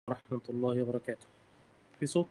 ورحمة الله وبركاته في صوت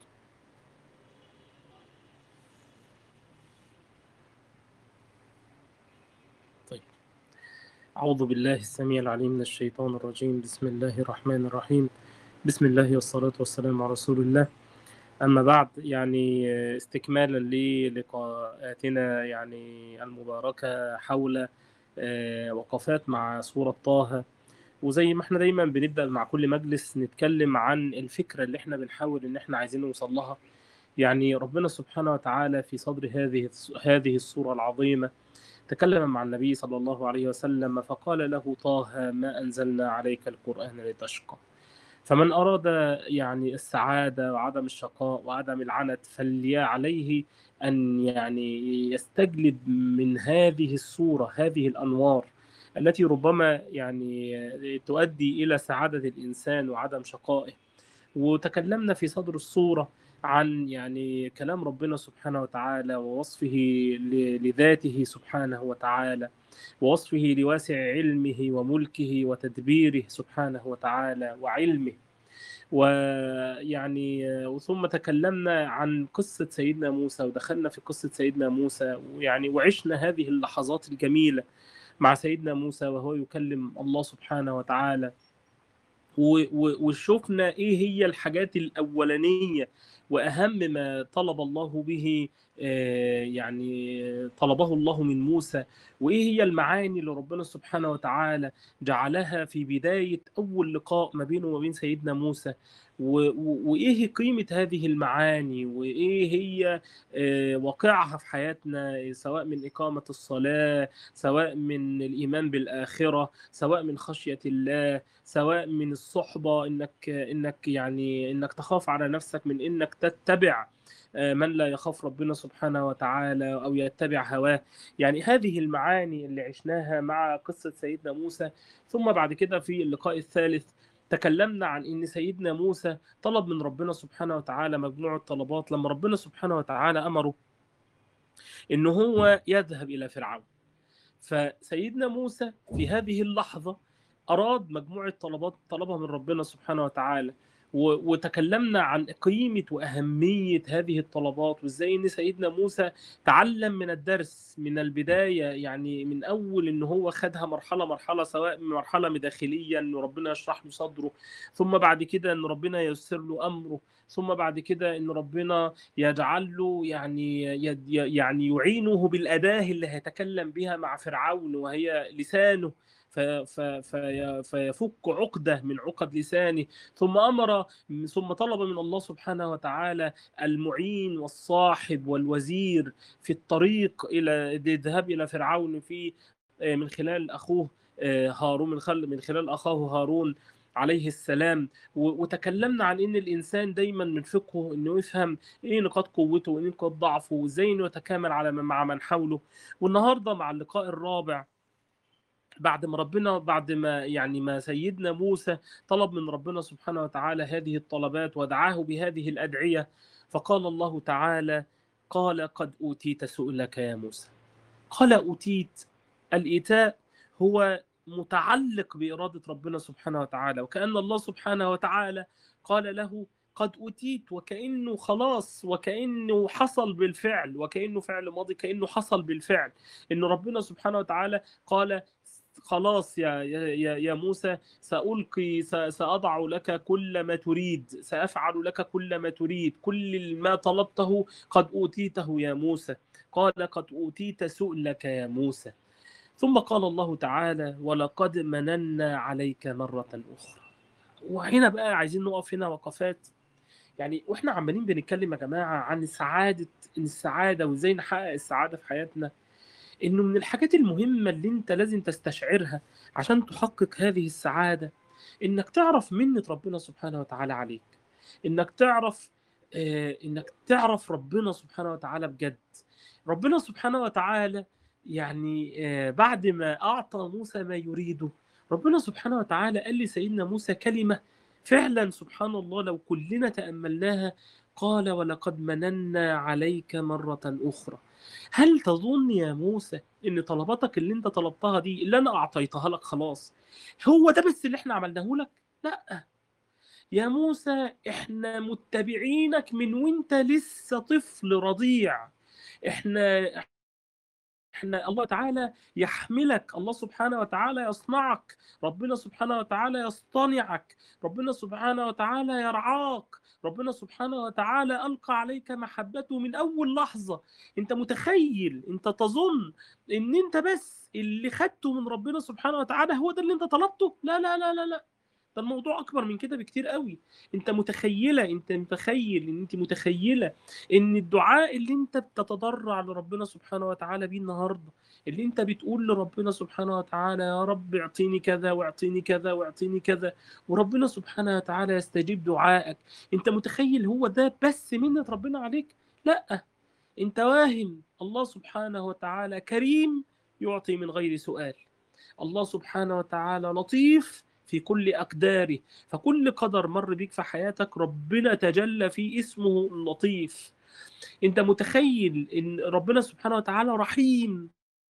طيب أعوذ بالله السميع العليم من الشيطان الرجيم بسم الله الرحمن الرحيم بسم الله والصلاة والسلام على رسول الله أما بعد يعني استكمالا للقاءاتنا يعني المباركة حول وقفات مع سورة طه وزي ما احنا دايما بنبدأ مع كل مجلس نتكلم عن الفكرة اللي احنا بنحاول ان احنا عايزين نوصل لها يعني ربنا سبحانه وتعالى في صدر هذه هذه السورة العظيمة تكلم مع النبي صلى الله عليه وسلم فقال له طه ما أنزلنا عليك القرآن لتشقى فمن أراد يعني السعادة وعدم الشقاء وعدم العنت فلي عليه أن يعني يستجلب من هذه الصورة هذه الأنوار التي ربما يعني تؤدي إلى سعادة الإنسان وعدم شقائه وتكلمنا في صدر الصورة عن يعني كلام ربنا سبحانه وتعالى ووصفه لذاته سبحانه وتعالى ووصفه لواسع علمه وملكه وتدبيره سبحانه وتعالى وعلمه ويعني ثم تكلمنا عن قصة سيدنا موسى ودخلنا في قصة سيدنا موسى ويعني وعشنا هذه اللحظات الجميلة مع سيدنا موسى وهو يكلم الله سبحانه وتعالى وشفنا ايه هي الحاجات الاولانيه واهم ما طلب الله به يعني طلبه الله من موسى وايه هي المعاني اللي ربنا سبحانه وتعالى جعلها في بدايه اول لقاء ما بينه وبين سيدنا موسى وايه قيمه هذه المعاني وايه هي واقعها في حياتنا سواء من اقامه الصلاه سواء من الايمان بالاخره سواء من خشيه الله سواء من الصحبه انك انك يعني انك تخاف على نفسك من انك تتبع من لا يخاف ربنا سبحانه وتعالى او يتبع هواه يعني هذه المعاني اللي عشناها مع قصه سيدنا موسى ثم بعد كده في اللقاء الثالث تكلمنا عن ان سيدنا موسى طلب من ربنا سبحانه وتعالى مجموعه طلبات لما ربنا سبحانه وتعالى امره ان هو يذهب الى فرعون فسيدنا موسى في هذه اللحظه اراد مجموعه طلبات طلبها من ربنا سبحانه وتعالى وتكلمنا عن قيمة وأهمية هذه الطلبات وإزاي إن سيدنا موسى تعلم من الدرس من البداية يعني من أول إن هو خدها مرحلة مرحلة سواء مرحلة مداخليا إن ربنا يشرح له صدره ثم بعد كده إن ربنا ييسر له أمره ثم بعد كده إن ربنا يجعل له يعني يعني يعينه بالأداة اللي هيتكلم بها مع فرعون وهي لسانه فيفك عقدة من عقد لسانه ثم أمر ثم طلب من الله سبحانه وتعالى المعين والصاحب والوزير في الطريق إلى الذهاب إلى فرعون في من خلال أخوه هارون من خلال من خلال أخاه هارون عليه السلام وتكلمنا عن ان الانسان دايما من فقهه انه يفهم ايه نقاط قوته وايه نقاط ضعفه وازاي انه يتكامل على مع من حوله والنهارده مع اللقاء الرابع بعد ما ربنا بعد ما يعني ما سيدنا موسى طلب من ربنا سبحانه وتعالى هذه الطلبات ودعاه بهذه الأدعية فقال الله تعالى قال قد أوتيت سؤلك يا موسى قال أوتيت الإيتاء هو متعلق بإرادة ربنا سبحانه وتعالى وكأن الله سبحانه وتعالى قال له قد أوتيت وكأنه خلاص وكأنه حصل بالفعل وكأنه فعل ماضي كأنه حصل بالفعل إن ربنا سبحانه وتعالى قال خلاص يا يا يا موسى سألقي سأضع لك كل ما تريد سأفعل لك كل ما تريد كل ما طلبته قد أوتيته يا موسى قال قد أوتيت سؤلك يا موسى ثم قال الله تعالى ولقد مننا عليك مرة أخرى وهنا بقى عايزين نقف هنا وقفات يعني واحنا عمالين بنتكلم يا جماعة عن سعادة السعادة وازاي نحقق السعادة في حياتنا انه من الحاجات المهمه اللي انت لازم تستشعرها عشان تحقق هذه السعاده انك تعرف منه ربنا سبحانه وتعالى عليك انك تعرف آه انك تعرف ربنا سبحانه وتعالى بجد ربنا سبحانه وتعالى يعني آه بعد ما اعطى موسى ما يريده ربنا سبحانه وتعالى قال لسيدنا موسى كلمه فعلا سبحان الله لو كلنا تاملناها قال ولقد مننا عليك مره اخرى هل تظن يا موسى ان طلباتك اللي انت طلبتها دي اللي انا اعطيتها لك خلاص هو ده بس اللي احنا عملناه لك لا يا موسى احنا متبعينك من وانت لسه طفل رضيع احنا احنا الله تعالى يحملك الله سبحانه وتعالى يصنعك ربنا سبحانه وتعالى يصطنعك ربنا سبحانه وتعالى يرعاك ربنا سبحانه وتعالى ألقى عليك محبته من أول لحظة أنت متخيل أنت تظن أن أنت بس اللي خدته من ربنا سبحانه وتعالى هو ده اللي أنت طلبته لا لا لا لا لا ده الموضوع اكبر من كده بكتير قوي انت متخيله انت متخيل ان انت متخيله ان الدعاء اللي انت بتتضرع لربنا سبحانه وتعالى بيه النهارده اللي انت بتقول لربنا سبحانه وتعالى يا رب اعطيني كذا واعطيني كذا واعطيني كذا وربنا سبحانه وتعالى يستجيب دعائك انت متخيل هو ده بس منة ربنا عليك لا انت واهم الله سبحانه وتعالى كريم يعطي من غير سؤال الله سبحانه وتعالى لطيف في كل أقداره فكل قدر مر بيك في حياتك ربنا تجلى في اسمه اللطيف انت متخيل ان ربنا سبحانه وتعالى رحيم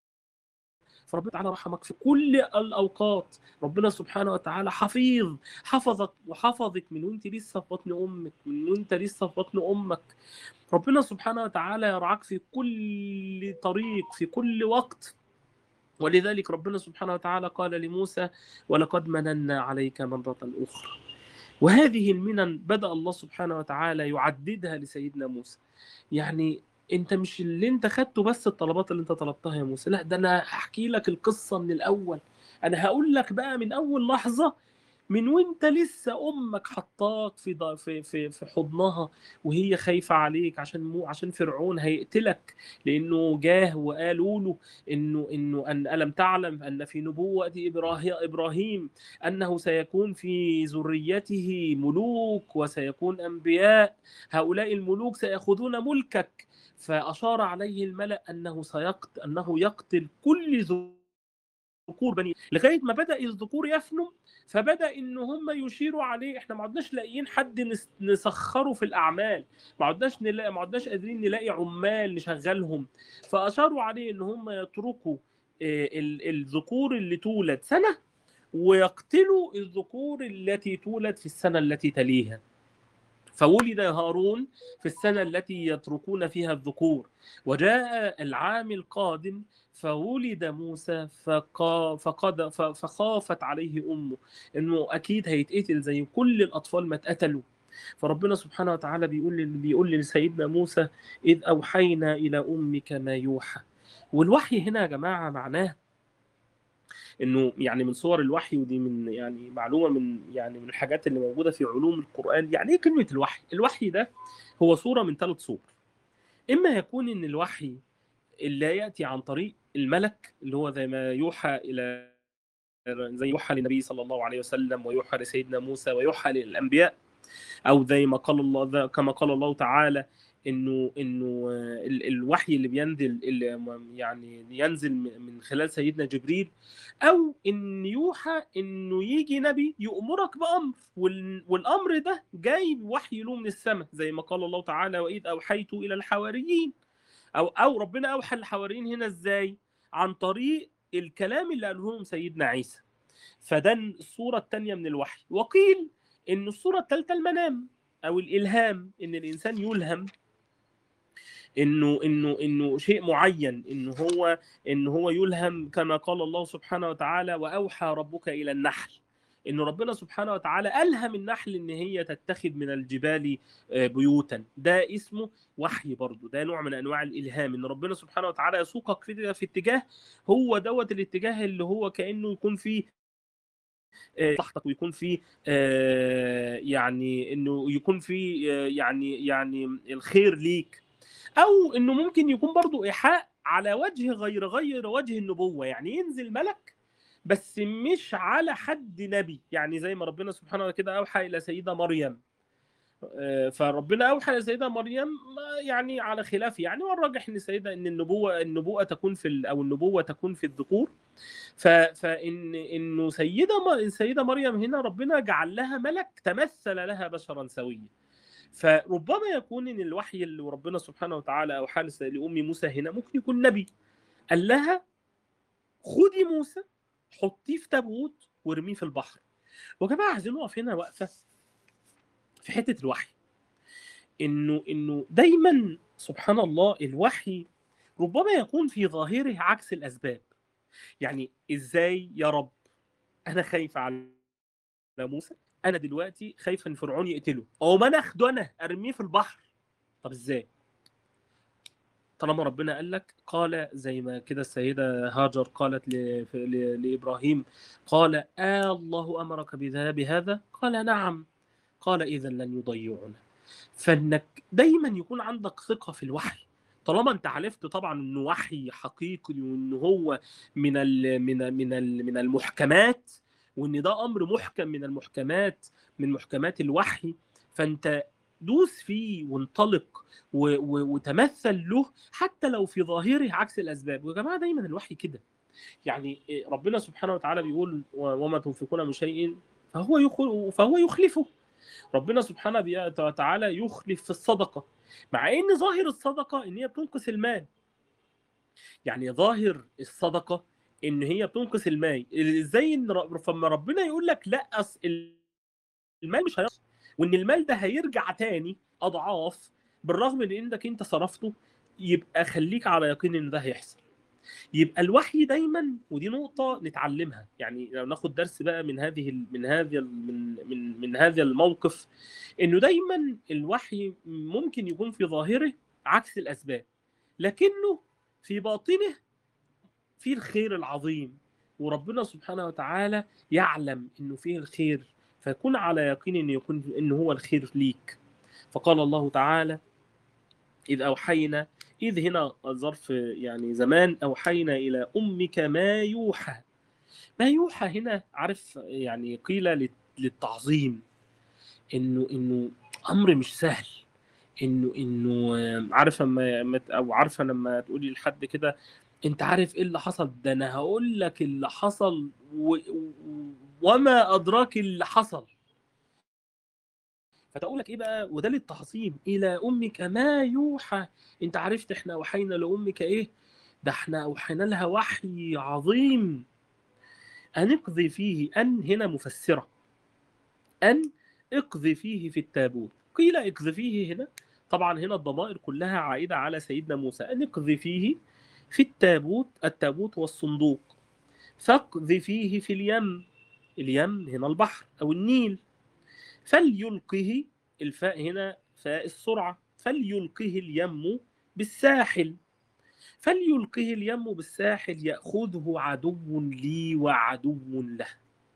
فربنا تعالى رحمك في كل الاوقات ربنا سبحانه وتعالى حفيظ حفظك وحفظك من وانت لسه في بطن امك من وانت لسه في بطن امك ربنا سبحانه وتعالى يرعاك في كل طريق في كل وقت ولذلك ربنا سبحانه وتعالى قال لموسى ولقد مننا عليك مرة أخرى وهذه المنن بدأ الله سبحانه وتعالى يعددها لسيدنا موسى يعني انت مش اللي انت خدته بس الطلبات اللي انت طلبتها يا موسى لا ده انا هحكي لك القصة من الأول انا هقول لك بقى من أول لحظة من وانت لسه امك حطاك في في في في حضنها وهي خايفه عليك عشان مو عشان فرعون هيقتلك لانه جاه وقالوا له انه انه ان الم تعلم ان في نبوه ابراهيم انه سيكون في ذريته ملوك وسيكون انبياء هؤلاء الملوك سياخذون ملكك فاشار عليه الملا انه سيقتل انه يقتل كل ذكور بني لغايه ما بدا الذكور يفنوا فبدا ان هم يشيروا عليه احنا ما عدناش لاقيين حد نسخره في الاعمال ما عدناش نلاقي ما عدناش قادرين نلاقي عمال نشغلهم فاشاروا عليه ان هم يتركوا الذكور اللي تولد سنه ويقتلوا الذكور التي تولد في السنه التي تليها فولد هارون في السنة التي يتركون فيها الذكور وجاء العام القادم فولد موسى فقا فقد فخافت عليه امه انه اكيد هيتقتل زي كل الاطفال ما اتقتلوا فربنا سبحانه وتعالى بيقول بيقول لسيدنا موسى اذ اوحينا الى امك ما يوحى والوحي هنا يا جماعه معناه انه يعني من صور الوحي ودي من يعني معلومه من يعني من الحاجات اللي موجوده في علوم القران يعني ايه كلمه الوحي الوحي ده هو صوره من ثلاث صور اما يكون ان الوحي اللي ياتي عن طريق الملك اللي هو زي ما يوحى الى زي يوحى للنبي صلى الله عليه وسلم ويوحى لسيدنا موسى ويوحى للانبياء او زي ما قال الله كما قال الله تعالى انه انه الوحي اللي بينزل اللي يعني ينزل من خلال سيدنا جبريل او ان يوحى انه يجي نبي يامرك بامر والامر ده جاي وحي له من السماء زي ما قال الله تعالى واذ اوحيت الى الحواريين او او ربنا اوحى للحواريين هنا ازاي عن طريق الكلام اللي قاله لهم سيدنا عيسى فده الصوره الثانيه من الوحي وقيل ان الصوره الثالثه المنام او الالهام ان الانسان يلهم انه انه انه شيء معين انه هو انه هو يلهم كما قال الله سبحانه وتعالى واوحى ربك الى النحل ان ربنا سبحانه وتعالى الهم النحل ان هي تتخذ من الجبال بيوتا ده اسمه وحي برضه ده نوع من انواع الالهام ان ربنا سبحانه وتعالى يسوقك في, في اتجاه هو دوت الاتجاه اللي هو كانه يكون فيه صحتك ويكون في يعني انه يكون في يعني يعني الخير ليك او انه ممكن يكون برضو ايحاء على وجه غير غير وجه النبوه يعني ينزل ملك بس مش على حد نبي يعني زي ما ربنا سبحانه كده اوحى الى سيده مريم فربنا اوحى الى سيده مريم يعني على خلاف يعني والراجح ان السيده ان النبوه النبوه تكون في او النبوه تكون في الذكور فان انه سيده السيده مريم هنا ربنا جعل لها ملك تمثل لها بشرا سويا فربما يكون ان الوحي اللي ربنا سبحانه وتعالى اوحى لام موسى هنا ممكن يكون نبي قال لها خدي موسى حطيه في تابوت وارميه في البحر وجماعه عايزين نقف هنا وقفه حته الوحي انه انه دايما سبحان الله الوحي ربما يكون في ظاهره عكس الاسباب يعني ازاي يا رب انا خايف على موسى انا دلوقتي خايف ان فرعون يقتله او ما انا اخده انا ارميه في البحر طب ازاي طالما ربنا قال لك قال زي ما كده السيدة هاجر قالت ل... ل... لإبراهيم قال آه الله أمرك بهذا قال نعم قال إذا لن يضيعنا فإنك دايما يكون عندك ثقة في الوحي طالما انت عرفت طبعا انه وحي حقيقي وان هو من ال من من ال من المحكمات وان ده امر محكم من المحكمات من محكمات الوحي فانت دوس فيه وانطلق و و وتمثل له حتى لو في ظاهره عكس الاسباب ويا جماعه دايما الوحي كده يعني ربنا سبحانه وتعالى بيقول وما تنفقون من شيء فهو يخل فهو يخلفه ربنا سبحانه وتعالى يخلف في الصدقه مع ان ظاهر الصدقه ان هي بتنقص المال يعني ظاهر الصدقه ان هي بتنقص المال ازاي ان فما ربنا يقول لك لا المال مش هينقص وان المال ده هيرجع تاني اضعاف بالرغم من انك انت صرفته يبقى خليك على يقين ان ده هيحصل يبقى الوحي دايما ودي نقطة نتعلمها يعني لو ناخد درس بقى من هذه من هذه من من من هذا الموقف انه دايما الوحي ممكن يكون في ظاهره عكس الاسباب لكنه في باطنه فيه الخير العظيم وربنا سبحانه وتعالى يعلم انه فيه الخير فكن على يقين ان يكون انه هو الخير ليك فقال الله تعالى اذ اوحينا إذ هنا ظرف يعني زمان أوحينا إلى أمك ما يوحى ما يوحى هنا عارف يعني قيل للتعظيم إنه إنه أمر مش سهل إنه إنه عارف لما أو عارفة لما تقولي لحد كده أنت عارف إيه اللي حصل ده أنا هقول لك اللي حصل و... وما أدراك اللي حصل فتقول لك ايه بقى وده للتعظيم الى امك ما يوحى انت عرفت احنا اوحينا لامك ايه ده احنا اوحينا لها وحي عظيم ان اقضي فيه ان هنا مفسره ان اقضي فيه في التابوت قيل اقضي فيه هنا طبعا هنا الضمائر كلها عائده على سيدنا موسى ان اقضي فيه في التابوت التابوت والصندوق فاقضي فيه في اليم اليم هنا البحر او النيل فليلقه الفاء هنا فاء السرعة فليلقه اليم بالساحل فليلقه اليم بالساحل يأخذه عدو لي وعدو له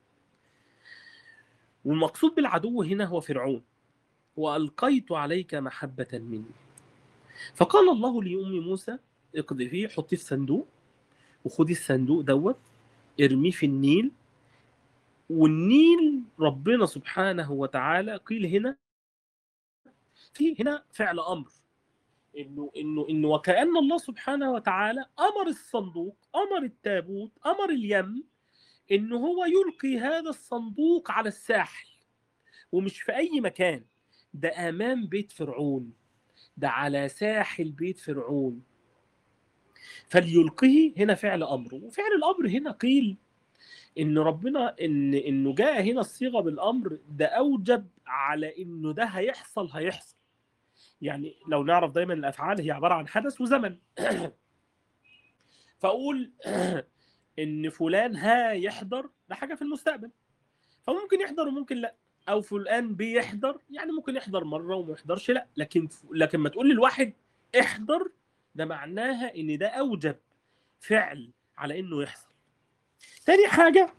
والمقصود بالعدو هنا هو فرعون وألقيت عليك محبة مني فقال الله لأم موسى اقضي فيه حطيه في صندوق وخدي الصندوق دوت ارميه في النيل والنيل ربنا سبحانه وتعالى قيل هنا في هنا فعل امر انه انه انه وكان الله سبحانه وتعالى امر الصندوق امر التابوت امر اليم انه هو يلقي هذا الصندوق على الساحل ومش في اي مكان ده امام بيت فرعون ده على ساحل بيت فرعون فليلقه هنا فعل امر وفعل الامر هنا قيل ان ربنا ان انه جاء هنا الصيغه بالامر ده اوجب على انه ده هيحصل هيحصل يعني لو نعرف دايما الافعال هي عباره عن حدث وزمن فاقول ان فلان ها يحضر ده حاجه في المستقبل فممكن يحضر وممكن لا او فلان بيحضر يعني ممكن يحضر مره وما يحضرش لا لكن لكن ما تقول للواحد احضر ده معناها ان ده اوجب فعل على انه يحصل تاني حاجة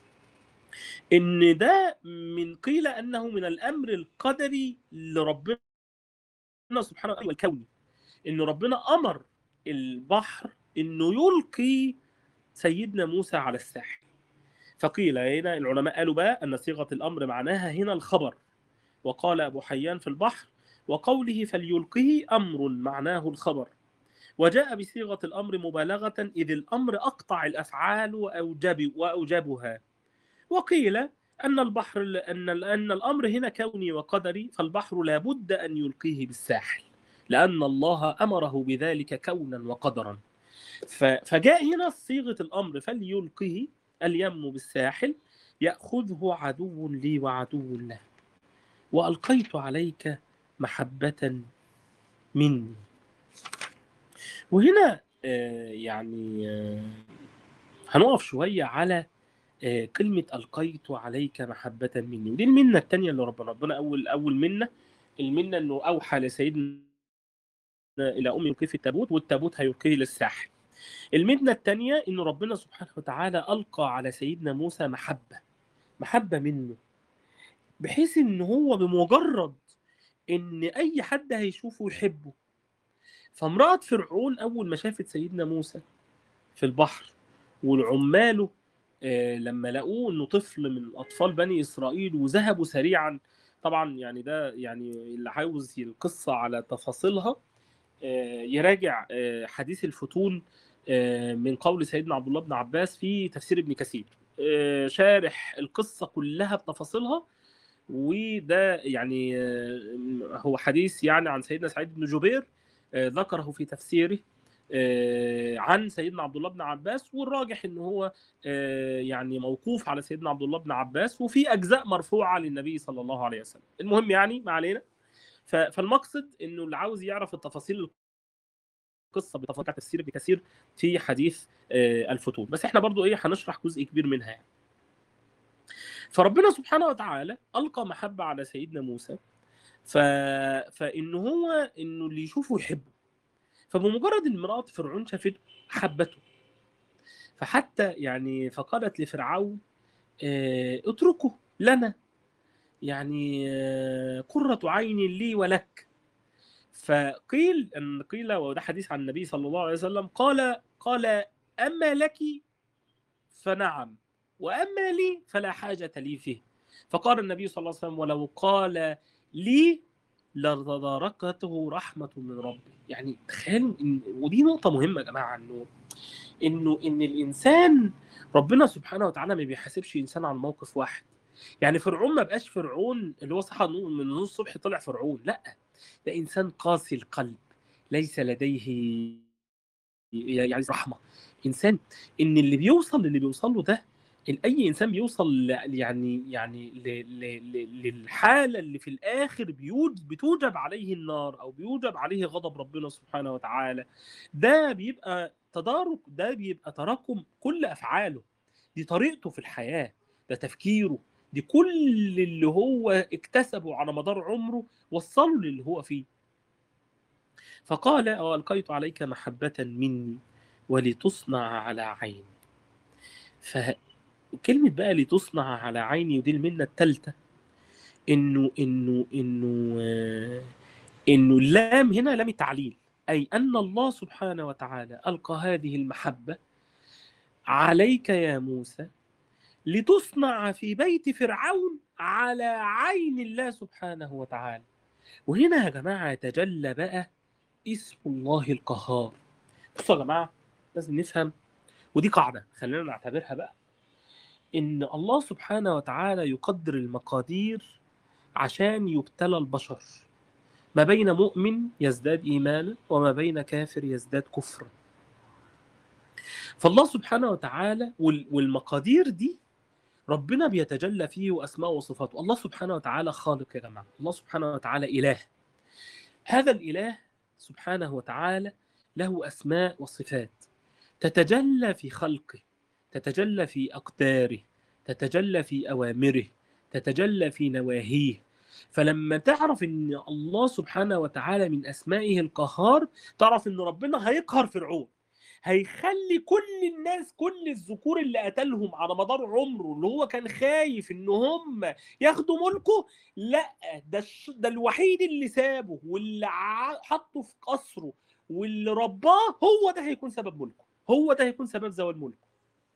إن ده من قيل أنه من الأمر القدري لربنا سبحانه وتعالى الكوني إن ربنا أمر البحر إنه يلقي سيدنا موسى على الساحل فقيل هنا العلماء قالوا بقى أن صيغة الأمر معناها هنا الخبر وقال أبو حيان في البحر وقوله فليلقه أمر معناه الخبر وجاء بصيغة الأمر مبالغة إذ الأمر أقطع الأفعال وأوجب وأوجبها وقيل أن البحر أن أن الأمر هنا كوني وقدري فالبحر لا بد أن يلقيه بالساحل لأن الله أمره بذلك كونا وقدرا فجاء هنا صيغة الأمر فليلقه اليم بالساحل يأخذه عدو لي وعدو له وألقيت عليك محبة مني وهنا آه، يعني آه، هنقف شوية على آه، كلمة ألقيت عليك محبة مني ودي المنة التانية اللي ربنا ربنا أول أول منة المنة إنه أوحى لسيدنا إلى أم يلقيه في التابوت والتابوت هيلقيه للساحل المنة التانية إنه ربنا سبحانه وتعالى ألقى على سيدنا موسى محبة محبة منه بحيث إن هو بمجرد إن أي حد هيشوفه يحبه فامرأة فرعون أول ما شافت سيدنا موسى في البحر والعماله آه، لما لقوه انه طفل من اطفال بني اسرائيل وذهبوا سريعا طبعا يعني ده يعني اللي عاوز القصه على تفاصيلها آه، يراجع آه، حديث الفتون آه، من قول سيدنا عبد الله بن عباس في تفسير ابن كثير آه، شارح القصه كلها بتفاصيلها وده يعني آه، هو حديث يعني عن سيدنا سعيد بن جبير آه، ذكره في تفسيره آه، عن سيدنا عبد الله بن عباس والراجح ان هو آه، يعني موقوف على سيدنا عبد الله بن عباس وفي اجزاء مرفوعه للنبي صلى الله عليه وسلم المهم يعني ما علينا ف- فالمقصد انه اللي عاوز يعرف التفاصيل القصه بتفاصيل بتاعت تفسير ابن كثير في حديث آه، الفتون بس احنا برضو ايه هنشرح جزء كبير منها يعني. فربنا سبحانه وتعالى القى محبه على سيدنا موسى ف... فان هو انه اللي يشوفه يحبه فبمجرد ان امراه فرعون شافته حبته فحتى يعني فقالت لفرعون آه، اتركه لنا يعني آه، قرة عين لي ولك فقيل ان قيل وده حديث عن النبي صلى الله عليه وسلم قال قال اما لك فنعم واما لي فلا حاجه لي فيه فقال النبي صلى الله عليه وسلم ولو قال لي لتداركته رحمه من ربي يعني تخيلوا إن ودي نقطه مهمه يا جماعه انه انه ان الانسان ربنا سبحانه وتعالى ما بيحاسبش انسان عن موقف واحد يعني فرعون ما بقاش فرعون اللي هو صحى من النور الصبح طلع فرعون لا ده انسان قاسي القلب ليس لديه يعني رحمه انسان ان اللي بيوصل للي بيوصل له ده اي انسان بيوصل ل- يعني يعني ل- ل- ل- للحاله اللي في الاخر بيوج بتوجب عليه النار او بيوجب عليه غضب ربنا سبحانه وتعالى ده بيبقى تدارك ده بيبقى تراكم كل افعاله دي طريقته في الحياه ده تفكيره دي كل اللي هو اكتسبه على مدار عمره وصله للي هو فيه فقال والقيت عليك محبه مني ولتصنع على عيني فكلمة بقى لتصنع على عيني ودي المنة الثالثة انه انه انه آه، انه اللام هنا لام التعليل اي ان الله سبحانه وتعالى القى هذه المحبة عليك يا موسى لتصنع في بيت فرعون على عين الله سبحانه وتعالى وهنا يا جماعة يتجلى بقى اسم الله القهار بصوا يا جماعة لازم نفهم ودي قاعدة خلينا نعتبرها بقى إن الله سبحانه وتعالى يقدر المقادير عشان يبتلى البشر ما بين مؤمن يزداد إيمانا وما بين كافر يزداد كفرا فالله سبحانه وتعالى وال- والمقادير دي ربنا بيتجلى فيه وأسماءه وصفاته الله سبحانه وتعالى خالق يا جماعة الله سبحانه وتعالى إله هذا الإله سبحانه وتعالى له أسماء وصفات تتجلى في خلقه تتجلى في أقداره تتجلى في أوامره تتجلى في نواهيه فلما تعرف ان الله سبحانه وتعالى من اسمائه القهار تعرف ان ربنا هيقهر فرعون هيخلي كل الناس كل الذكور اللي قتلهم على مدار عمره اللي هو كان خايف ان هم ياخدوا ملكه لا ده الش- ده الوحيد اللي سابه واللي ع- حطه في قصره واللي رباه هو ده هيكون سبب ملكه هو ده هيكون سبب زوال ملكه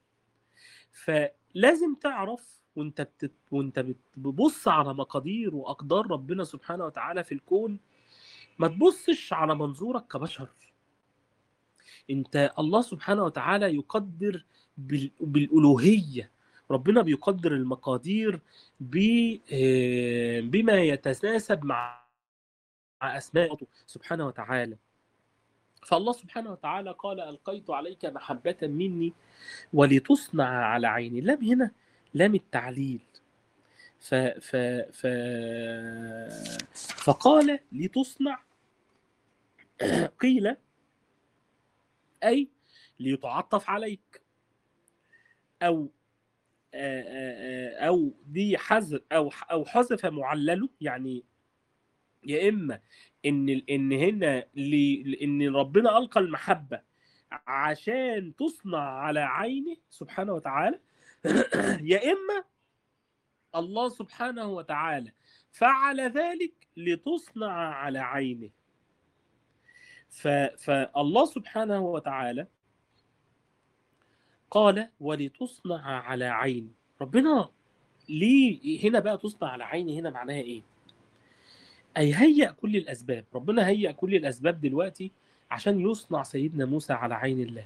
فلازم تعرف وانت بتت... وانت بتبص على مقادير واقدار ربنا سبحانه وتعالى في الكون ما تبصش على منظورك كبشر انت الله سبحانه وتعالى يقدر بال... بالالوهيه ربنا بيقدر المقادير ب... آه، بما يتناسب مع مع اسمائه سبحانه وتعالى فالله سبحانه وتعالى قال القيت عليك محبه مني ولتصنع على عيني اللام هنا لام التعليل ف ف ف فقال لتصنع قيل أي ليتعطف عليك أو أو دي حذف أو أو حذف معلله يعني يا إما إن إن هنا إن ربنا ألقى المحبة عشان تصنع على عينه سبحانه وتعالى يا إما الله سبحانه وتعالى فعل ذلك لتصنع على عينه فالله سبحانه وتعالى قال ولتصنع على عيني ربنا ليه هنا بقى تصنع على عيني هنا معناها ايه اي هيأ كل الاسباب ربنا هيأ كل الاسباب دلوقتي عشان يصنع سيدنا موسى على عين الله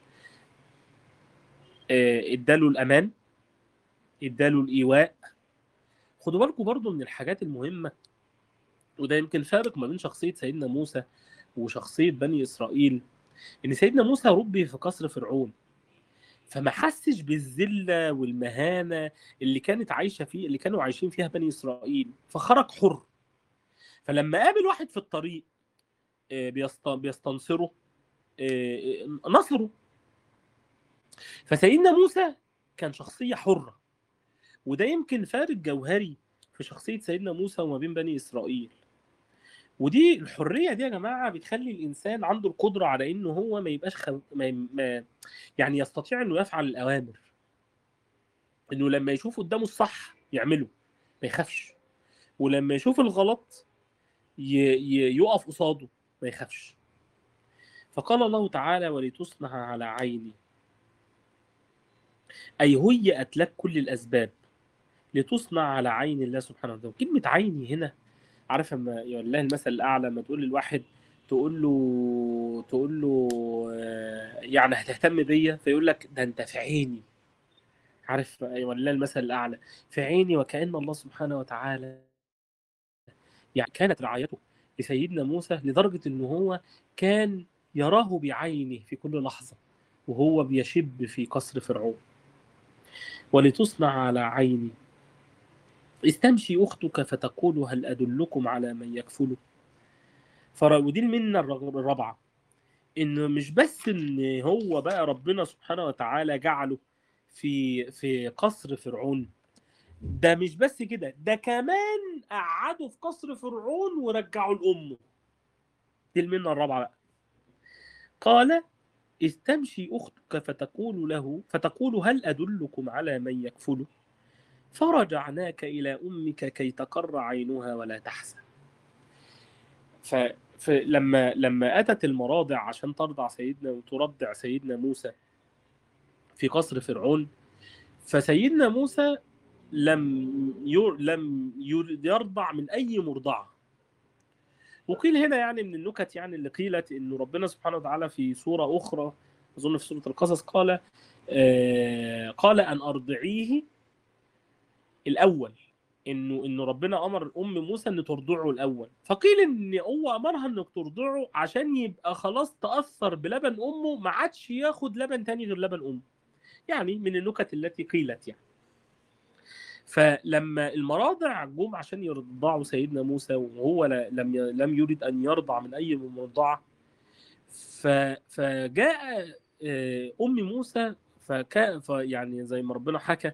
اداله الامان اداله الايواء خدوا بالكم برضو من الحاجات المهمه وده يمكن فارق ما بين شخصيه سيدنا موسى وشخصيه بني اسرائيل ان سيدنا موسى ربي في قصر فرعون فما حسش بالذله والمهانه اللي كانت عايشه فيه اللي كانوا عايشين فيها بني اسرائيل فخرج حر فلما قابل واحد في الطريق بيستنصره نصره فسيدنا موسى كان شخصيه حره وده يمكن فارق جوهري في شخصيه سيدنا موسى وما بين بني اسرائيل ودي الحريه دي يا جماعه بتخلي الانسان عنده القدره على انه هو ما يبقاش خل... ما... ما يعني يستطيع انه يفعل الاوامر انه لما يشوف قدامه الصح يعمله ما يخافش ولما يشوف الغلط ي... ي... يقف قصاده ما يخافش فقال الله تعالى ولتصنع على عيني أي هيأت لك كل الأسباب لتصنع على عين الله سبحانه وتعالى كلمة عيني هنا عارف لما الله المثل الأعلى لما تقول للواحد تقول له تقول له يعني هتهتم بيا فيقول لك ده أنت في عيني عارف ولله المثل الأعلى في عيني وكأن الله سبحانه وتعالى يعني كانت رعايته لسيدنا موسى لدرجة إن هو كان يراه بعينه في كل لحظة وهو بيشب في قصر فرعون ولتصنع على عيني استمشي أختك فتقول هل أدلكم على من يكفله ودي المنة الرابعة إنه مش بس إن هو بقى ربنا سبحانه وتعالى جعله في في قصر فرعون ده مش بس كده ده كمان قعده في قصر فرعون ورجعه لأمه دي المنة الرابعة بقى قال استمشي أختك فتقول له فتقول هل أدلكم على من يكفله فرجعناك إلى أمك كي تقر عينها ولا تحزن فلما لما أتت المراضع عشان ترضع سيدنا وترضع سيدنا موسى في قصر فرعون فسيدنا موسى لم ير لم يرضع من أي مرضعة وقيل هنا يعني من النكت يعني اللي قيلت انه ربنا سبحانه وتعالى في سوره اخرى اظن في سوره القصص قال آه قال ان ارضعيه الاول انه انه ربنا امر ام موسى ان ترضعه الاول فقيل ان هو امرها انك ترضعه عشان يبقى خلاص تاثر بلبن امه ما عادش ياخد لبن تاني غير لبن امه يعني من النكت التي قيلت يعني فلما المراضع جم عشان يرضعوا سيدنا موسى وهو لم لم يريد ان يرضع من اي مرضعه فجاء ام موسى فكان يعني زي ما ربنا حكى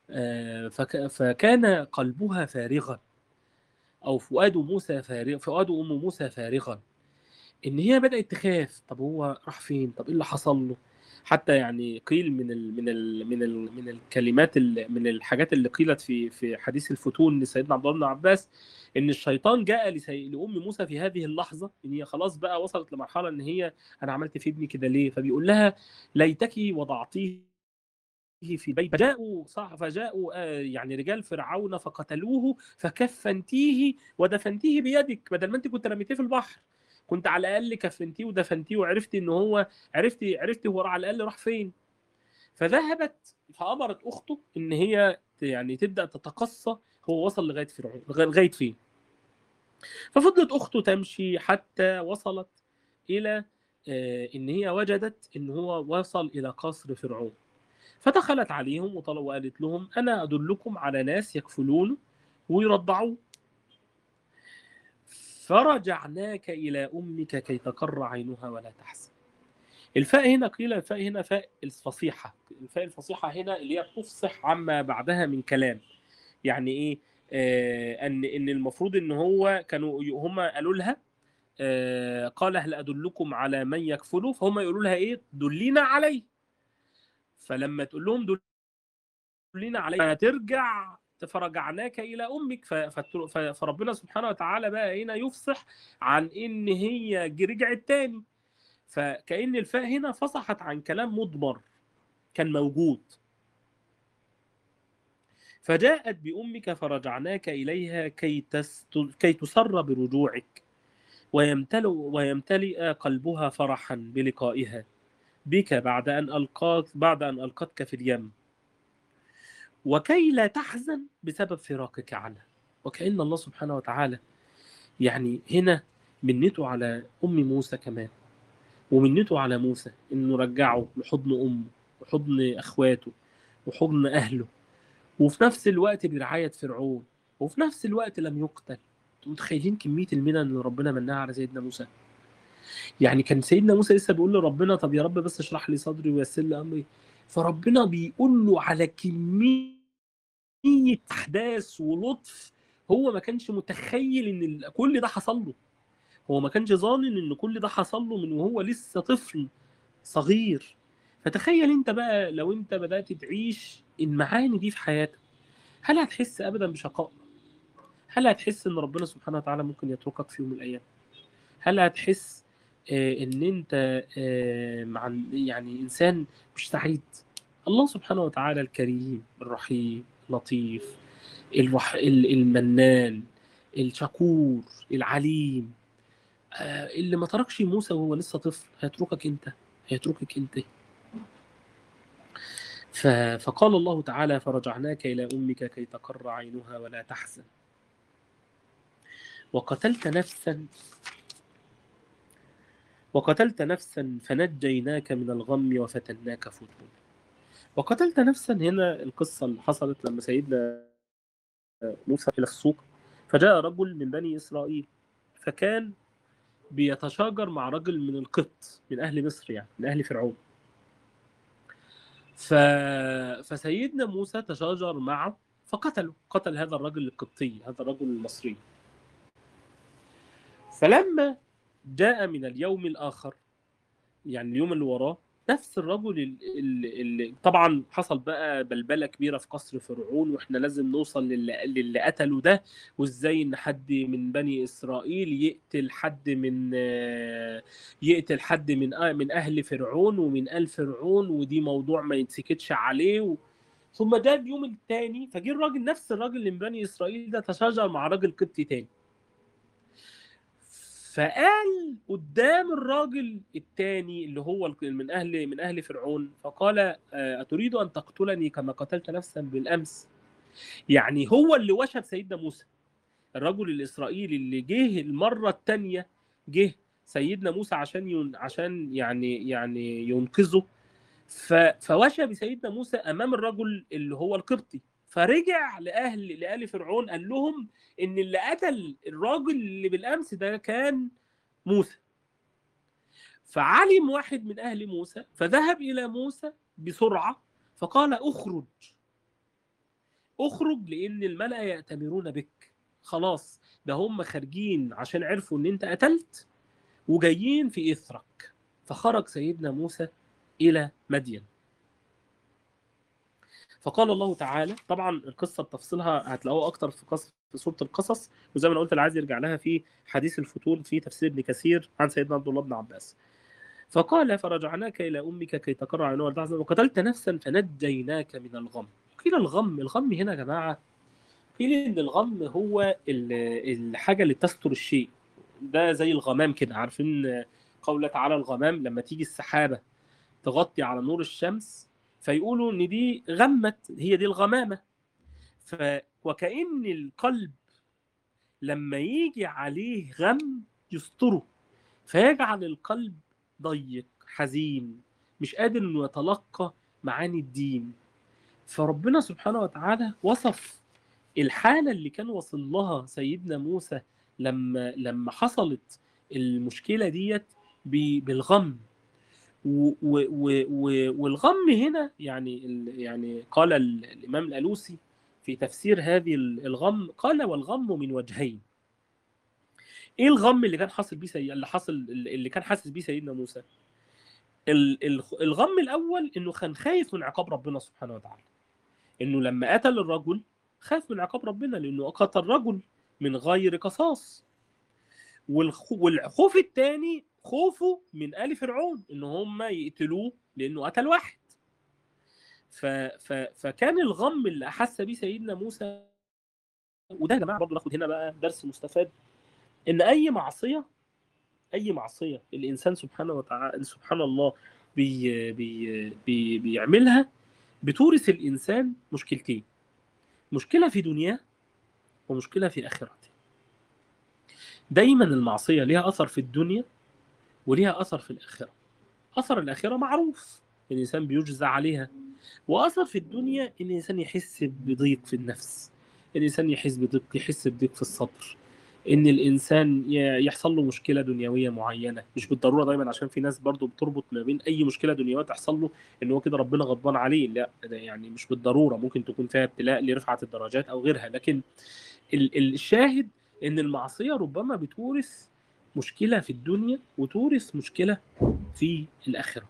فكان قلبها فارغا او فؤاد موسى فارغ فؤاد ام موسى فارغا ان هي بدات تخاف طب هو راح فين طب ايه اللي حصل له حتى يعني قيل من ال من ال من ال من الكلمات من الحاجات اللي قيلت في في حديث الفتون لسيدنا عبد الله بن عباس ان الشيطان جاء لسي... لام موسى في هذه اللحظه ان هي خلاص بقى وصلت لمرحله ان هي انا عملت في ابني كده ليه فبيقول لها ليتك وضعتيه في بيت فجاءوا صح فجاءوا يعني رجال فرعون فقتلوه فكفنتيه ودفنتيه بيدك بدل ما انت كنت رميتيه في البحر كنت على الاقل كفنتيه ودفنتيه وعرفتي ان هو عرفتي عرفتي هو على الاقل راح فين فذهبت فامرت اخته ان هي يعني تبدا تتقصى هو وصل لغايه فرعون لغايه فين ففضلت اخته تمشي حتى وصلت الى ان هي وجدت ان هو وصل الى قصر فرعون فدخلت عليهم وقالت لهم انا ادلكم على ناس يكفلون ويرضعوه فرجعناك إلى أمك كي تقر عينها ولا تحزن الفاء هنا قيل الفاء هنا فاء الفصيحة الفاء الفصيحة هنا اللي هي بتفصح عما بعدها من كلام يعني ايه آه ان ان المفروض ان هو كانوا هم قالوا لها آه قال هل ادلكم على من يكفله فهم يقولوا لها ايه دلينا عليه فلما تقول لهم دلينا عليه هترجع فرجعناك الى امك فربنا سبحانه وتعالى بقى هنا يفصح عن ان هي رجعت تاني فكأن الفاء هنا فصحت عن كلام مضمر كان موجود فجاءت بأمك فرجعناك إليها كي, تست... كي تسر برجوعك ويمتلئ ويمتلئ قلبها فرحا بلقائها بك بعد أن ألقاك بعد أن ألقتك في اليم وكي لا تحزن بسبب فراقك عنها وكأن الله سبحانه وتعالى يعني هنا منته على أم موسى كمان ومنته على موسى إنه رجعه لحضن أمه وحضن أخواته وحضن أهله وفي نفس الوقت برعاية فرعون وفي نفس الوقت لم يقتل متخيلين كمية المنن اللي ربنا منها على سيدنا موسى يعني كان سيدنا موسى لسه بيقول لربنا طب يا رب بس اشرح لي صدري ويسر لي امري فربنا بيقول له على كميه احداث ولطف هو ما كانش متخيل ان كل ده حصل له هو ما كانش ظانن ان كل ده حصل له من وهو لسه طفل صغير فتخيل انت بقى لو انت بدات تعيش المعاني دي في حياتك هل هتحس ابدا بشقاء هل هتحس ان ربنا سبحانه وتعالى ممكن يتركك في يوم من الايام هل هتحس ان انت مع يعني انسان مش سعيد الله سبحانه وتعالى الكريم الرحيم اللطيف الرح... المنان الشكور العليم اللي ما تركش موسى وهو لسه طفل هيتركك انت هيتركك انت ف... فقال الله تعالى فرجعناك الى امك كي تقر عينها ولا تحزن وقتلت نفسا وقتلت نفسا فنجيناك من الغم وفتناك فتونا وقتلت نفسا هنا القصة اللي حصلت لما سيدنا موسى إلى السوق فجاء رجل من بني إسرائيل فكان بيتشاجر مع رجل من القبط من أهل مصر يعني من أهل فرعون ف... فسيدنا موسى تشاجر معه فقتله قتل هذا الرجل القبطي هذا الرجل المصري فلما جاء من اليوم الآخر يعني اليوم اللي وراه نفس الرجل اللي, اللي طبعا حصل بقى بلبله كبيره في قصر فرعون واحنا لازم نوصل للي, للي قتله ده وازاي ان حد من بني اسرائيل يقتل حد من يقتل حد من من اهل فرعون ومن ال فرعون ودي موضوع ما يتسكتش عليه و... ثم جاء اليوم الثاني فجه الراجل نفس الراجل اللي من بني اسرائيل ده تشاجر مع راجل قبطي تاني فقال قدام الراجل الثاني اللي هو من اهل من اهل فرعون فقال اتريد ان تقتلني كما قتلت نفسا بالامس يعني هو اللي وشب سيدنا موسى الرجل الاسرائيلي اللي جه المره الثانيه جه سيدنا موسى عشان ين... عشان يعني يعني ينقذه ف... فوشى بسيدنا موسى امام الرجل اللي هو القبطي فرجع لاهل لآل فرعون قال لهم ان اللي قتل الراجل اللي بالامس ده كان موسى فعلم واحد من اهل موسى فذهب الى موسى بسرعه فقال اخرج اخرج لان الملأ يأتمرون بك خلاص ده هم خارجين عشان عرفوا ان انت قتلت وجايين في اثرك فخرج سيدنا موسى الى مدين فقال الله تعالى طبعا القصه بتفصيلها هتلاقوها اكتر في قصه في سوره القصص وزي ما انا قلت اللي عايز يرجع لها في حديث الفتور في تفسير ابن كثير عن سيدنا عبد الله بن عباس فقال فرجعناك الى امك كي تقر عينها وتحزن وقتلت نفسا فنجيناك من الغم قيل الغم الغم هنا يا جماعه قيل ان الغم هو الحاجه اللي تستر الشيء ده زي الغمام كده عارفين قوله تعالى الغمام لما تيجي السحابه تغطي على نور الشمس فيقولوا ان دي غمت هي دي الغمامه ف وكأن القلب لما يجي عليه غم يستره فيجعل القلب ضيق حزين مش قادر انه يتلقى معاني الدين فربنا سبحانه وتعالى وصف الحالة اللي كان وصل لها سيدنا موسى لما لما حصلت المشكلة ديت ب- بالغم و- و- و- و- والغم هنا يعني ال- يعني قال ال- الإمام الألوسي في تفسير هذه ال- الغم قال والغم من وجهين ايه الغم اللي كان حاصل بيه سي... اللي حصل اللي كان حاسس بيه سيدنا موسى ال- ال- الغم الاول انه كان خايف من عقاب ربنا سبحانه وتعالى انه لما قتل الرجل خاف من عقاب ربنا لانه قتل رجل من غير قصاص والخ... والخوف الثاني خوفه من آل فرعون ان هم يقتلوه لانه قتل واحد ف... ف... فكان الغم اللي احس بيه سيدنا موسى وده يا جماعه برضه ناخد هنا بقى درس مستفاد ان اي معصيه اي معصيه الانسان سبحانه وتعالى سبحان الله بي بي بي بيعملها بتورث الانسان مشكلتين مشكله في دنياه ومشكله في اخرته دايما المعصيه ليها اثر في الدنيا وليها اثر في الاخره اثر الاخره معروف الانسان بيجزى عليها واثر في الدنيا ان الانسان يحس بضيق في النفس الانسان يحس بضيق يحس بضيق في الصدر ان الانسان ي- يحصل له مشكله دنيويه معينه مش بالضروره دايما عشان في ناس برضو بتربط ما بين اي مشكله دنيويه تحصل له ان هو كده ربنا غضبان عليه لا ده يعني مش بالضروره ممكن تكون فيها ابتلاء لرفعه الدرجات او غيرها لكن ال- ال- الشاهد ان المعصيه ربما بتورث مشكله في الدنيا وتورث مشكله في الاخره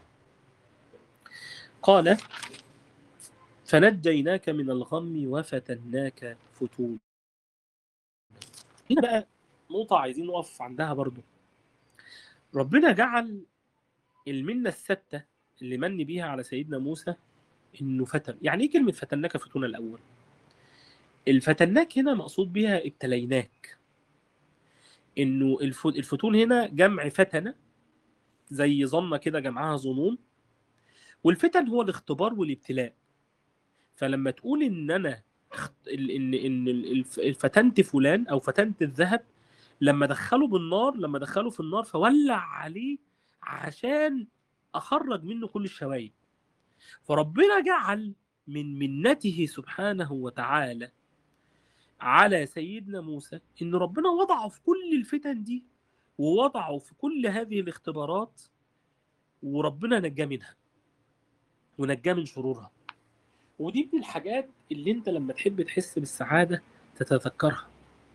قال فنجيناك من الغم وفتناك فتونا هنا بقى نقطة عايزين نقف عندها برضو ربنا جعل المنة الستة اللي من بيها على سيدنا موسى انه فتن يعني ايه كلمة فتناك فتونا الاول الفتناك هنا مقصود بيها ابتليناك انه الف- الفتون هنا جمع فتنة زي ظنة كده جمعها ظنون والفتن هو الاختبار والابتلاء فلما تقول ان انا اخت- ال- ان ان ال- الف- فتنت فلان او فتنت الذهب لما دخله بالنار لما دخله في النار فولع عليه عشان اخرج منه كل الشوايب فربنا جعل من منته سبحانه وتعالى على سيدنا موسى ان ربنا وضعه في كل الفتن دي ووضعه في كل هذه الاختبارات وربنا نجاه منها ونجاه من شرورها ودي من الحاجات اللي انت لما تحب تحس بالسعادة تتذكرها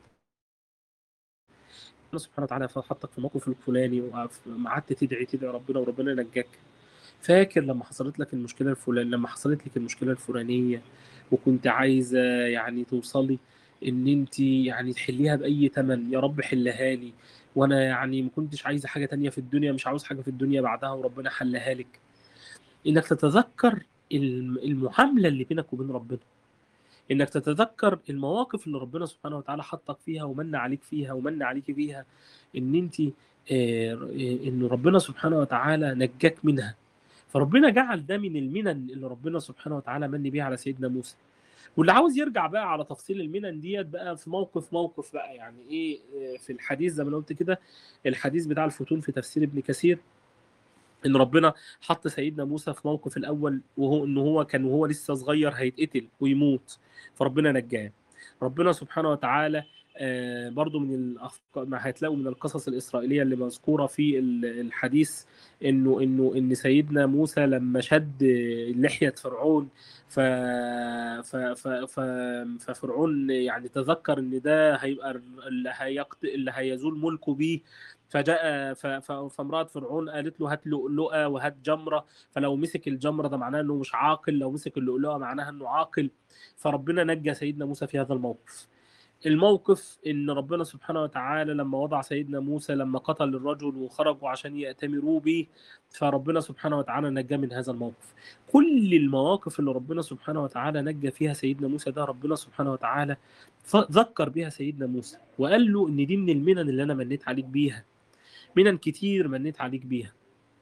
ربنا سبحانه وتعالى حطك في الموقف الفلاني وقعدت تدعي تدعي ربنا وربنا نجاك فاكر لما حصلت لك المشكلة الفلانية لما حصلت لك المشكلة الفلانية وكنت عايزة يعني توصلي ان انت يعني تحليها بأي تمن يا رب حلها لي وانا يعني ما كنتش عايزة حاجة تانية في الدنيا مش عاوز حاجة في الدنيا بعدها وربنا حلها لك انك تتذكر الم- المعاملة اللي بينك وبين ربنا انك تتذكر المواقف اللي ربنا سبحانه وتعالى حطك فيها ومن عليك فيها ومن عليك فيها ان انت ان ربنا سبحانه وتعالى نجاك منها فربنا جعل ده من المنن اللي ربنا سبحانه وتعالى من بيها على سيدنا موسى واللي عاوز يرجع بقى على تفصيل المنن ديت بقى في موقف موقف بقى يعني ايه آه، في الحديث زي ما أنا قلت كده الحديث بتاع الفتون في تفسير ابن كثير ان ربنا حط سيدنا موسى في موقف الاول وهو ان هو كان وهو لسه صغير هيتقتل ويموت فربنا نجاه ربنا سبحانه وتعالى آه، برضو من الأفق... ما هتلاقوا من القصص الإسرائيلية اللي مذكورة في ال- الحديث إنه إنه إن سيدنا موسى لما شد لحية فرعون ف... ف... ف... ف... ففرعون يعني تذكر إن ده هيبقى اللي هيقت... اللي هيزول ملكه بيه فجاء ف... ف... فامرأة فرعون قالت له هات لؤلؤة وهات جمرة فلو مسك الجمرة ده معناه إنه مش عاقل لو مسك اللؤلؤة معناها إنه عاقل فربنا نجى سيدنا موسى في هذا الموقف الموقف ان ربنا سبحانه وتعالى لما وضع سيدنا موسى لما قتل الرجل وخرجوا عشان يأتمروا به فربنا سبحانه وتعالى نجاه من هذا الموقف كل المواقف اللي ربنا سبحانه وتعالى نجى فيها سيدنا موسى ده ربنا سبحانه وتعالى ف- ذكر بها سيدنا موسى وقال له ان دي من المنن اللي انا منيت عليك بيها منن كتير منيت عليك بيها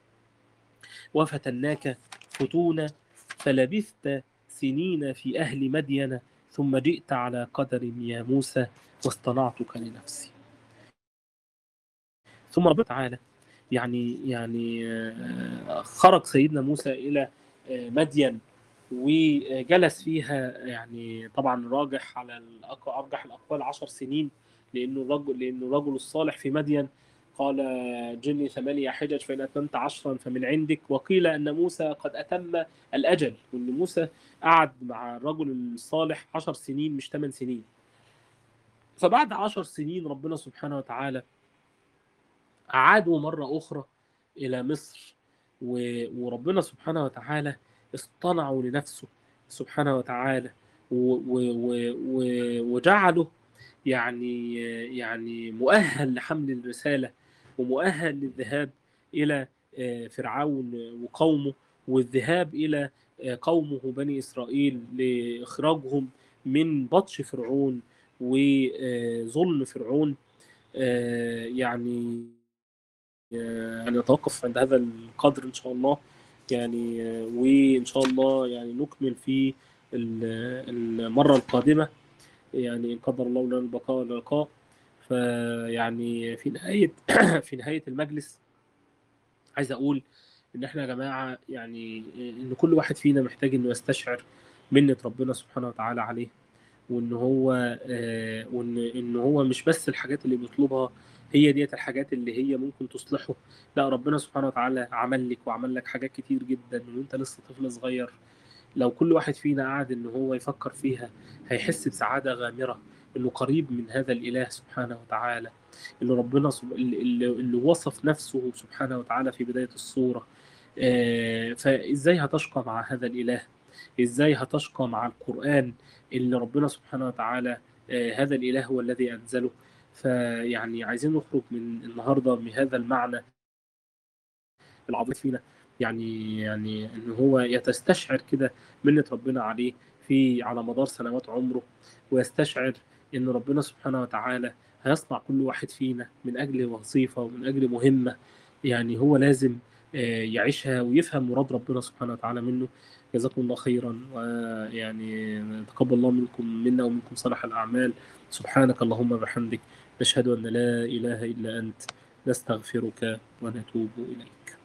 وفتناك فتونا فلبثت سنين في أهل مدين ثم جئت على قدر يا موسى واصطنعتك لنفسي ثم ربنا تعالى يعني يعني آه، خرج سيدنا موسى إلى آه، مدين وجلس فيها يعني طبعا راجح على ارجح الاقوال عشر سنين لانه الرجل لانه الرجل الصالح في مدين قال جني ثمانية حجج فإن أتممت عشرا فمن عندك وقيل أن موسى قد أتم الأجل وأن موسى قعد مع الرجل الصالح عشر سنين مش ثمان سنين فبعد عشر سنين ربنا سبحانه وتعالى أعاده مرة أخرى إلى مصر وربنا سبحانه وتعالى اصطنعوا لنفسه سبحانه وتعالى وجعله يعني يعني مؤهل لحمل الرسالة ومؤهل للذهاب إلى فرعون وقومه والذهاب إلى قومه بني إسرائيل لإخراجهم من بطش فرعون وظلم فرعون يعني نتوقف عند هذا القدر إن شاء الله يعني وإن شاء الله يعني نكمل في المرة القادمة يعني إن قدر الله لنا البقاء واللقاء فيعني في نهاية في نهاية المجلس عايز أقول إن إحنا يا جماعة يعني إن كل واحد فينا محتاج إنه يستشعر منة ربنا سبحانه وتعالى عليه وإن هو وإن إن هو مش بس الحاجات اللي بيطلبها هي ديت الحاجات اللي هي ممكن تصلحه لا ربنا سبحانه وتعالى عمل لك وعمل لك حاجات كتير جدا وانت لسه طفل صغير لو كل واحد فينا قعد ان هو يفكر فيها هيحس بسعادة غامرة انه قريب من هذا الاله سبحانه وتعالى اللي ربنا سب... اللي, اللي وصف نفسه سبحانه وتعالى في بداية الصورة آه فازاي هتشقى مع هذا الاله ازاي هتشقى مع القرآن اللي ربنا سبحانه وتعالى آه هذا الاله هو الذي انزله فيعني عايزين نخرج من النهارده بهذا المعنى العظيم فينا يعني يعني ان هو يتستشعر كده منة ربنا عليه في على مدار سنوات عمره ويستشعر ان ربنا سبحانه وتعالى هيصنع كل واحد فينا من اجل وظيفه ومن اجل مهمه يعني هو لازم يعيشها ويفهم مراد ربنا سبحانه وتعالى منه جزاكم الله خيرا ويعني تقبل الله منكم منا ومنكم صالح الاعمال سبحانك اللهم وبحمدك نشهد ان لا اله الا انت نستغفرك ونتوب اليك